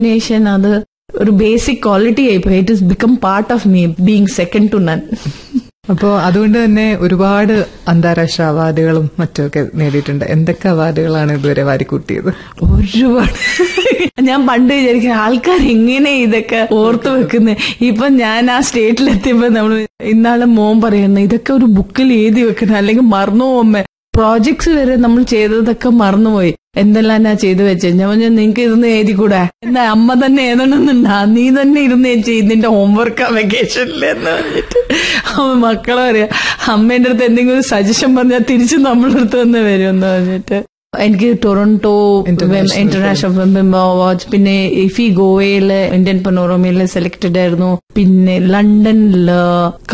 coordination അത് ഒരു basic quality ആയിപ്പോയി it is become part of me being second to none അപ്പോ അതുകൊണ്ട് തന്നെ ഒരുപാട് അന്താരാഷ്ട്ര അവാർഡുകളും മറ്റുമൊക്കെ നേടിയിട്ടുണ്ട് എന്തൊക്കെ അവാർഡുകളാണ് ഇതുവരെ വാരിക്കൂട്ടിയത് ഒരുപാട് ഞാൻ പണ്ട് വിചാരിക്കും ആൾക്കാർ എങ്ങനെ ഇതൊക്കെ ഓർത്തു വെക്കുന്നത് ഇപ്പൊ ഞാൻ ആ സ്റ്റേറ്റിലെത്തിയപ്പോ നമ്മൾ ഇന്നാളെ മോൻ പറയുന്നു ഇതൊക്കെ ഒരു ബുക്കിൽ എഴുതി വെക്കണം അല്ലെങ്കിൽ മറന്നു പോകുമ്പോ പ്രോജക്ട്സ് വരെ നമ്മൾ ചെയ്തതൊക്കെ മറന്നുപോയി എന്തെല്ലാം ഞാൻ ചെയ്തു വെച്ചേ ഞാൻ പറഞ്ഞു നിങ്ങക്ക് ഇതൊന്ന് എഴുതിക്കൂടെ എന്താ അമ്മ തന്നെ എഴുതണമെന്നുണ്ടാ നീ തന്നെ ഇരുന്ന് ചെയ്ത് നിന്റെ ഹോംവർക്ക് വെക്കേഷനിൽ എന്ന് പറഞ്ഞിട്ട് അവൻ മക്കളെ പറയാ അമ്മേന്റെ അടുത്ത് എന്തെങ്കിലും സജഷൻ പറഞ്ഞാൽ തിരിച്ച് നമ്മളെ അടുത്ത് തന്നെ വരും എന്ന് പറഞ്ഞിട്ട് എനിക്ക് Toronto International international film awards പിന്നെ ഇഫി ഗോവയില് ഇന്ത്യൻ പനോറമയില് സെലക്ടഡ് ആയിരുന്നു പിന്നെ ലണ്ടനില്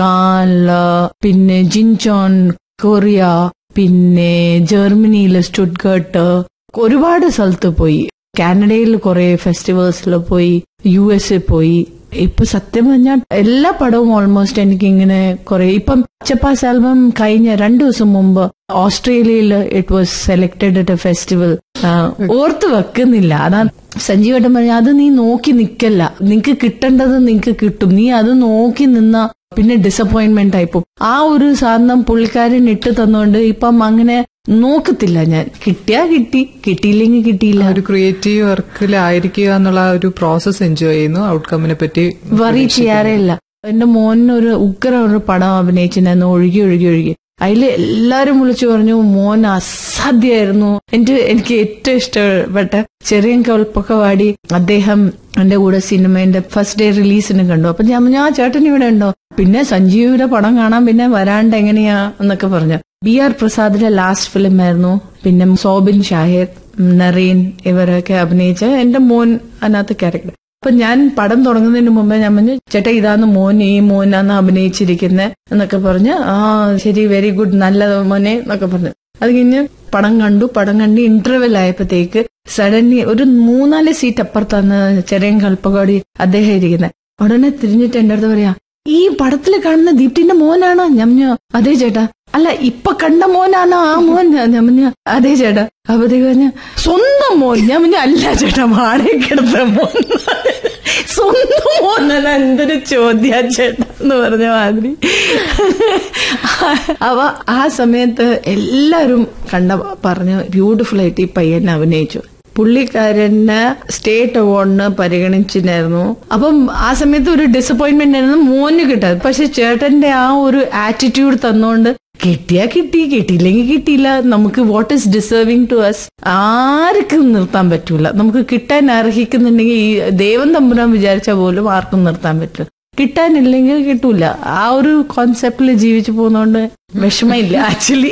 കാനില് പിന്നെ ജിൻചോൺ കൊറിയ പിന്നെ ജർമ്മനിയില് സ്റ്റുഡ്ഗർട്ട് ഒരുപാട് സ്ഥലത്ത് പോയി കാനഡയിൽ കുറെ ഫെസ്റ്റിവൽസിൽ പോയി യു എസ് പോയി ഇപ്പൊ സത്യം പറഞ്ഞാൽ എല്ലാ പടവും ഓൾമോസ്റ്റ് എനിക്ക് ഇങ്ങനെ കുറെ ഇപ്പം ചപ്പാസ് ആൽബം കഴിഞ്ഞ രണ്ടു ദിവസം മുമ്പ് ഓസ്ട്രേലിയയിൽ it was selected at a festival ഓർത്ത് വെക്കുന്നില്ല അതാ സഞ്ജീവേട്ടൻ പറഞ്ഞ അത് നീ നോക്കി നിക്കല്ല നിനക്ക് കിട്ടേണ്ടത് നിനക്ക് കിട്ടും നീ അത് നോക്കി നിന്ന പിന്നെ ഡിസപ്പോയിന്റ്മെന്റ് ആയിപ്പോ ആ ഒരു സാധനം പുള്ളിക്കാരൻ ഇട്ട് തന്നോണ്ട് ഇപ്പം അങ്ങനെ നോക്കത്തില്ല ഞാൻ കിട്ടിയാ കിട്ടി കിട്ടിയില്ലെങ്കിൽ കിട്ടിയില്ല ഒരു ക്രിയേറ്റീവ് വർക്കിലായിരിക്കുക എന്നുള്ള ആ ഒരു പ്രോസസ് എൻജോയ് ചെയ്യുന്നു ഔട്ട്കമ്മിനെ പറ്റി വറി ചെയ്യാറേ ഇല്ല എന്റെ മോന് ഒരു ഉഗ്ര ഒരു പടം അഭിനയിച്ചിട്ടുണ്ടായിരുന്നു ഒഴുകി ഒഴുകി ഒഴുകി അതില് എല്ലാരും വിളിച്ചു പറഞ്ഞു മോൻ അസാധ്യമായിരുന്നു എന്റെ എനിക്ക് ഏറ്റവും ഇഷ്ടപ്പെട്ട ചെറിയ കൽപ്പൊക്കെ അദ്ദേഹം എന്റെ കൂടെ സിനിമയുടെ ഫസ്റ്റ് ഡേ റിലീസിന് കണ്ടു അപ്പൊ ഞാൻ പറഞ്ഞു, ആ ചേട്ടൻ ഇവിടെ ഉണ്ടോ പിന്നെ സഞ്ജീവിയുടെ പടം കാണാൻ പിന്നെ വരാണ്ട് എങ്ങനെയാ എന്നൊക്കെ പറഞ്ഞു ബി ആർ പ്രസാദിന്റെ ലാസ്റ്റ് ഫിലിം ആയിരുന്നു പിന്നെ സോബിൻ ഷാഹിർ നറീൻ ഇവരൊക്കെ അഭിനയിച്ച എന്റെ മോൻ അതിനകത്ത് ക്യാരക്ടർ അപ്പൊ ഞാൻ പടം തുടങ്ങുന്നതിന് മുമ്പേ ഞാൻ പറഞ്ഞു ചേട്ടാ ഇതാണ് മോൻ ഈ മോനാന്ന് അഭിനയിച്ചിരിക്കുന്നത് എന്നൊക്കെ പറഞ്ഞ് ആ ശരി വെരി ഗുഡ് നല്ല മോനെ എന്നൊക്കെ പറഞ്ഞു അത് കഴിഞ്ഞ് പടം കണ്ടു പടം കണ്ട് ഇന്റർവെൽ ആയപ്പോഴത്തേക്ക് സഡൻലി ഒരു മൂന്നാല് സീറ്റ് അപ്പുറത്താണ് ചെറിയ കൽപ്പകോടി അദ്ദേഹം ഇരിക്കുന്നത് ഉടനെ തിരിഞ്ഞിട്ട് എന്റെ അടുത്ത് പറയാ ഈ പടത്തിൽ കാണുന്ന ദീപ്തിന്റെ മോനാണോ ഞാൻ പറഞ്ഞു അതെ ചേട്ടാ അല്ല ഇപ്പൊ കണ്ട മോനാണോ ആ മോൻ ഞാൻ പറഞ്ഞു അതെ ചേട്ടാ അപ്പത്തേക്ക് പറഞ്ഞ സ്വന്തം മോൻ ഞാൻ പറഞ്ഞു അല്ല ചേട്ടാ വാടകയ്ക്കെടുത്ത മോൻ സ്വന്തം മോനാണ് എന്തൊരു ചോദ്യ ചേട്ടാ എന്ന് പറഞ്ഞ മാതിരി അവ ആ സമയത്ത് എല്ലാരും കണ്ട പറഞ്ഞു ബ്യൂട്ടിഫുൾ ആയിട്ട് ഈ പയ്യനെ അഭിനയിച്ചു പുള്ളിക്കാരന് സ്റ്റേറ്റ് അവാർഡിന് പരിഗണിച്ചിട്ടുണ്ടായിരുന്നു അപ്പം ആ സമയത്ത് ഒരു ഡിസപ്പോയിന്റ്മെന്റ് ആയിരുന്നു മോന് കിട്ടാതെ പക്ഷെ ചേട്ടന്റെ ആ ഒരു ആറ്റിറ്റ്യൂഡ് തന്നോണ്ട് കിട്ടിയാ കിട്ടി കിട്ടിയില്ലെങ്കിൽ കിട്ടിയില്ല നമുക്ക് what is deserving to us ആർക്കും നിർത്താൻ പറ്റൂല നമുക്ക് കിട്ടാൻ അർഹിക്കുന്നുണ്ടെങ്കിൽ ഈ ദൈവം തമ്പുരാൻ വിചാരിച്ചാൽ പോലും ആർക്കും നിർത്താൻ പറ്റില്ല കിട്ടാനില്ലെങ്കിൽ കിട്ടൂല ആ ഒരു കോൺസെപ്റ്റിൽ ജീവിച്ചു പോകുന്നോണ്ട് വിഷമമില്ല ആക്ച്വലി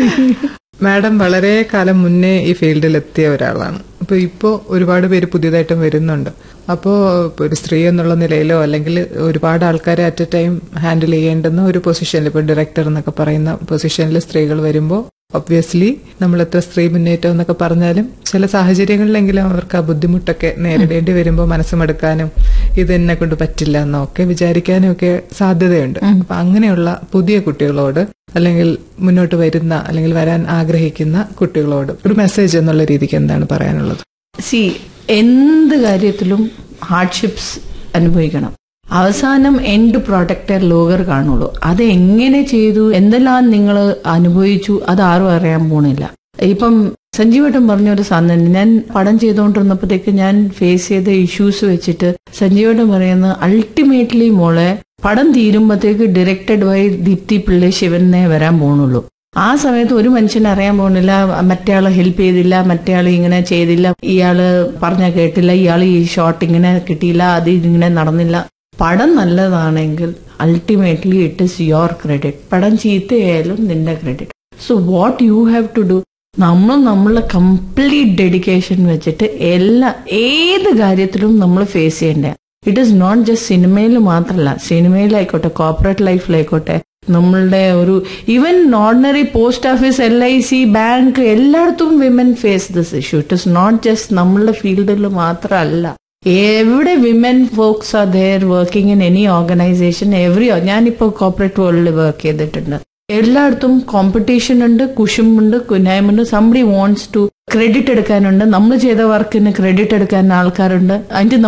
മാഡം വളരെ കാലം മുന്നേ ഈ ഫീൽഡിൽ എത്തിയ ഒരാളാണ് അപ്പൊ ഇപ്പോ ഒരുപാട് പേര് പുതിയതായിട്ടും വരുന്നുണ്ട് അപ്പോ ഇപ്പൊ ഒരു സ്ത്രീ എന്നുള്ള നിലയിലോ അല്ലെങ്കിൽ ഒരുപാട് ആൾക്കാരെ അറ്റ് എ ടൈം ഹാൻഡിൽ ചെയ്യേണ്ടുന്ന ഒരു പൊസിഷനിൽ ഇപ്പൊ ഡയറക്ടർ എന്നൊക്കെ പറയുന്ന പൊസിഷനിൽ സ്ത്രീകൾ വരുമ്പോൾ ഒബ്വിയസ്ലി നമ്മൾ എത്ര സ്ത്രീ മുന്നേറ്റം എന്നൊക്കെ പറഞ്ഞാലും ചില സാഹചര്യങ്ങളിലെങ്കിലും അവർക്ക് ആ ബുദ്ധിമുട്ടൊക്കെ നേരിടേണ്ടി വരുമ്പോൾ മനസ്സുമെടുക്കാനും ഇത് എന്നെ കൊണ്ട് പറ്റില്ല എന്നൊക്കെ വിചാരിക്കാനും ഒക്കെ സാധ്യതയുണ്ട് അപ്പൊ അങ്ങനെയുള്ള പുതിയ കുട്ടികളോട് അല്ലെങ്കിൽ മുന്നോട്ട് വരുന്ന അല്ലെങ്കിൽ വരാൻ ആഗ്രഹിക്കുന്ന കുട്ടികളോട് ഒരു മെസ്സേജ് എന്നുള്ള രീതിക്ക് എന്താണ് പറയാനുള്ളത് സി എന്ത് കാര്യത്തിലും ഹാർഡ്ഷിപ്സ് അനുഭവിക്കണം അവസാനം എൻഡ് പ്രോഡക്റ്റ് ലോകർ കാണുള്ളൂ അത് എങ്ങനെ ചെയ്തു എന്തെല്ലാം നിങ്ങൾ അനുഭവിച്ചു അത് ആരും അറിയാൻ പോണില്ല ഇപ്പം സഞ്ജീവേട്ടൻ പറഞ്ഞ ഒരു സാധനം ഞാൻ പടം ചെയ്തുകൊണ്ടിരുന്നപ്പോഴത്തേക്ക് ഞാൻ ഫേസ് ചെയ്ത ഇഷ്യൂസ് വെച്ചിട്ട് സഞ്ജീവേട്ടൻ പറയുന്നത് അൾട്ടിമേറ്റ്ലി മോളെ പടം തീരുമ്പോഴത്തേക്ക് ഡയറക്റ്റഡ് ബൈ ദീപ്തി പിള്ളേ ശിവനെ വരാൻ പോണുള്ളൂ ആ സമയത്ത് ഒരു മനുഷ്യനെ അറിയാൻ പോകുന്നില്ല മറ്റേയാള് ഹെൽപ്പ് ചെയ്തില്ല മറ്റേയാള് ഇങ്ങനെ ചെയ്തില്ല ഇയാള് പറഞ്ഞ കേട്ടില്ല ഇയാൾ ഈ ഷോട്ട് ഇങ്ങനെ കിട്ടിയില്ല അത് ഇങ്ങനെ നടന്നില്ല പടം നല്ലതാണെങ്കിൽ ultimately it is your credit പടം ചീത്തയായാലും നിന്റെ credit so what you have to do നമ്മൾ നമ്മളെ കംപ്ലീറ്റ് ഡെഡിക്കേഷൻ വെച്ചിട്ട് എല്ലാ ഏത് കാര്യത്തിലും നമ്മൾ ഫേസ് ചെയ്യേണ്ടത് ഇറ്റ് ഈസ് നോട്ട് ജസ്റ്റ് സിനിമയിൽ മാത്രമല്ല സിനിമയിലായിക്കോട്ടെ കോർപ്പറേറ്റ് ലൈഫിലായിക്കോട്ടെ നമ്മളുടെ ഒരു even ordinary post office L I C bank എല്ലായിടത്തും women face this issue it is not just നമ്മളുടെ ഫീൽഡിൽ മാത്രമല്ല എവിടെ women folks are there working in any organisation every ഞാനിപ്പോ കോർപ്പറേറ്റ് വേൾഡിൽ വർക്ക് ചെയ്തിട്ടുണ്ട് എല്ലായിടത്തും കോമ്പറ്റീഷൻ ഉണ്ട് കുശുമ്പുണ്ട് കുനായ്മുണ്ട് സംബടി വോൺസ് ടു ക്രെഡിറ്റ് എടുക്കാനുണ്ട് നമ്മൾ ചെയ്ത വർക്കിന് ക്രെഡിറ്റ് എടുക്കാൻ ആൾക്കാരുണ്ട് അതിന്റെ